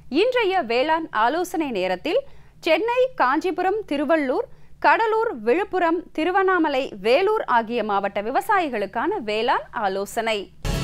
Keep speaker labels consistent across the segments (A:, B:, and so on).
A: இன்றைய வேளாண் ஆலோசனை நேரத்தில் சென்னை காஞ்சிபுரம் திருவள்ளூர் கடலூர் விழுப்புரம் திருவண்ணாமலை வேலூர் ஆகிய மாவட்ட விவசாயிகளுக்கான வேளாண் ஆலோசனை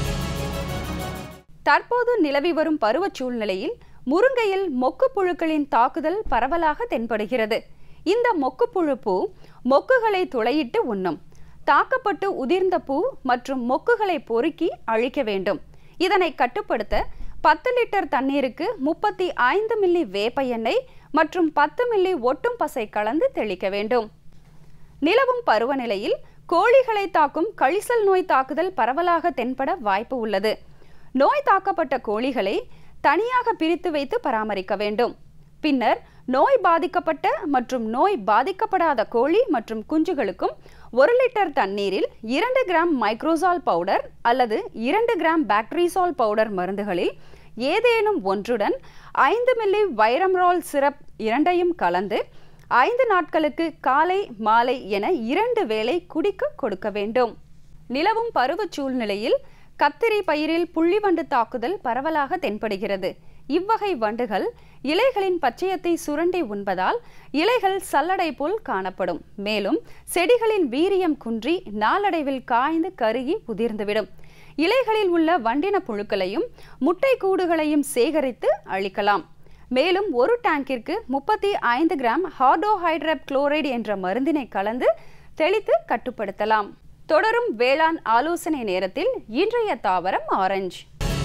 A: தற்போது நிலவி வரும் பருவச் சூழ்நிலையில் முருங்கையில் மொக்கு புழுக்களின் தாக்குதல் பரவலாக தென்படுகிறது இந்த மொக்கு புழு பூ மொக்குகளை துளையிட்டு உண்ணும் தாக்கப்பட்டு உதிர்ந்த பூ மற்றும் மொக்குகளை பொறுக்கி அழிக்க வேண்டும் இதனை கட்டுப்படுத்த பத்து லிட்டர் தண்ணீருக்கு முப்பத்தி ஐந்து மில்லி வேப்ப எண்ணெய் மற்றும் பத்து மில்லி ஒட்டும் பசை கலந்து தெளிக்க வேண்டும் நிலவும் பருவநிலையில் கோழிகளை தாக்கும் கழிசல் நோய் தாக்குதல் பரவலாக தென்பட வாய்ப்பு உள்ளது நோய் தாக்கப்பட்ட கோழிகளை தனியாக பிரித்து வைத்து பராமரிக்க வேண்டும் பின்னர் நோய் பாதிக்கப்பட்ட மற்றும் நோய் பாதிக்கப்படாத கோழி மற்றும் குஞ்சுகளுக்கும் ஒரு லிட்டர் தண்ணீரில் இரண்டு கிராம் மைக்ரோசால் பவுடர் அல்லது இரண்டு கிராம் பாக்டீரிசால் பவுடர் மருந்துகளில் ஏதேனும் ஒன்றுடன் ஐந்து மில்லி வைரம்ரால் சிரப் இரண்டையும் கலந்து ஐந்து நாட்களுக்கு காலை மாலை என இரண்டு வேளை குடிக்க கொடுக்க வேண்டும் நிலவும் பருவச் சூழ்நிலையில் கத்திரி பயிரில் புள்ளிவண்டு தாக்குதல் பரவலாக தென்படுகிறது இவ்வகை வண்டுகள் இலைகளின் பச்சையத்தை சுரண்டி உண்பதால் இலைகள் சல்லடை போல் காணப்படும் மேலும் செடிகளின் வீரியம் குன்றி நாளடைவில் காய்ந்து கருகி உதிர்ந்துவிடும் இலைகளில் உள்ள வண்டின புழுக்களையும் முட்டை கூடுகளையும் சேகரித்து அழிக்கலாம் மேலும் ஒரு டேங்கிற்கு முப்பத்தி ஐந்து கிராம் ஹார்டோஹைட்ரப் குளோரைடு என்ற மருந்தினை கலந்து தெளித்து கட்டுப்படுத்தலாம் தொடரும் வேளாண் ஆலோசனை நேரத்தில் இன்றைய தாவரம் ஆரஞ்சு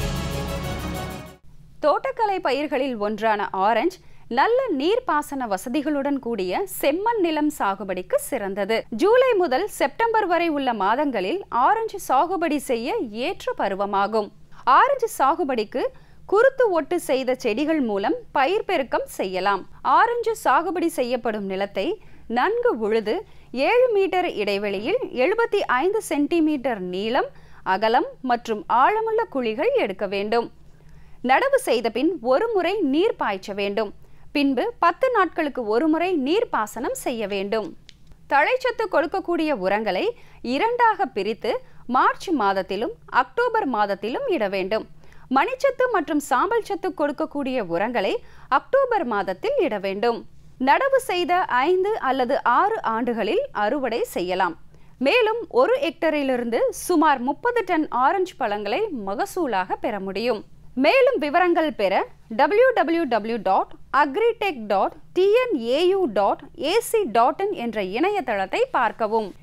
A: தோட்டக்கலை பயிர்களில் ஒன்றான ஆரஞ்சு நல்ல நீர்ப்பாசன வசதிகளுடன் கூடிய செம்மண் நிலம் சாகுபடிக்கு சிறந்தது ஜூலை முதல் செப்டம்பர் வரை உள்ள மாதங்களில் ஆரஞ்சு சாகுபடி செய்ய ஏற்ற பருவமாகும் ஆரஞ்சு சாகுபடிக்கு குருத்து ஒட்டு செய்த செடிகள் மூலம் பயிர் பெருக்கம் செய்யலாம் ஆரஞ்சு சாகுபடி செய்யப்படும் நிலத்தை நன்கு உழுது ஏழு மீட்டர் இடைவெளியில் எழுபத்தி ஐந்து சென்டிமீட்டர் நீளம் அகலம் மற்றும் ஆழமுள்ள குழிகள் எடுக்க வேண்டும் நடவு செய்த பின் ஒரு முறை நீர் பாய்ச்ச வேண்டும் பின்பு பத்து நாட்களுக்கு ஒரு முறை நீர் பாசனம் செய்ய வேண்டும் தழைச்சத்து கொடுக்கக்கூடிய உரங்களை இரண்டாக பிரித்து மார்ச் மாதத்திலும் அக்டோபர் மாதத்திலும் இட வேண்டும் மணிச்சத்து மற்றும் சாம்பல் சத்து கொடுக்கக்கூடிய உரங்களை அக்டோபர் மாதத்தில் இட வேண்டும் நடவு செய்த ஐந்து அல்லது ஆறு ஆண்டுகளில் அறுவடை செய்யலாம் மேலும் ஒரு ஹெக்டரிலிருந்து சுமார் முப்பது டன் ஆரஞ்சு பழங்களை மகசூலாக பெற முடியும் மேலும் விவரங்கள் பெற W W W dot agritech dot TNAU dot AC dot in என்ற இணையதளத்தை பார்க்கவும்